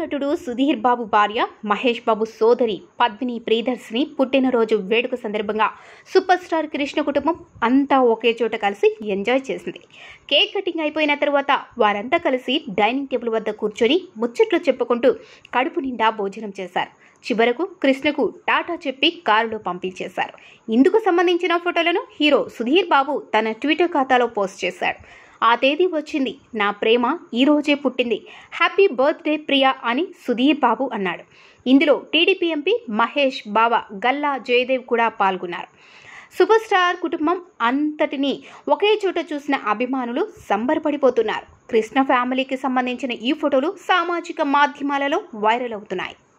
నటుడు సుధీర్ బాబు భార్య మహేష్ బాబు సోదరి పద్మిని ప్రియదర్శిని పుట్టినరోజు వేడుక సందర్భంగా సూపర్ స్టార్ కృష్ణ కుటుంబం అంతా ఒకే చోట కలిసి ఎంజాయ్ చేసింది కేక్ కటింగ్ అయిపోయిన తర్వాత వారంతా కలిసి డైనింగ్ టేబుల్ వద్ద కూర్చొని ముచ్చట్లు చెప్పుకుంటూ కడుపు నిండా భోజనం చేశారు చివరకు కృష్ణకు టాటా చెప్పి కారులో పంపించేశారు ఇందుకు సంబంధించిన ఫోటోలను హీరో సుధీర్ బాబు తన ట్విట్టర్ ఖాతాలో పోస్ట్ చేశాడు ఆ తేదీ వచ్చింది నా ప్రేమ ఈ రోజే పుట్టింది హ్యాపీ బర్త్డే ప్రియా అని సుధీర్ బాబు అన్నాడు ఇందులో టీడీపీ ఎంపీ మహేష్ బావ గల్లా జయదేవ్ కూడా పాల్గొన్నారు సూపర్ స్టార్ కుటుంబం అంతటినీ ఒకే చోట చూసిన అభిమానులు సంబరపడిపోతున్నారు కృష్ణ ఫ్యామిలీకి సంబంధించిన ఈ ఫోటోలు సామాజిక మాధ్యమాలలో వైరల్ అవుతున్నాయి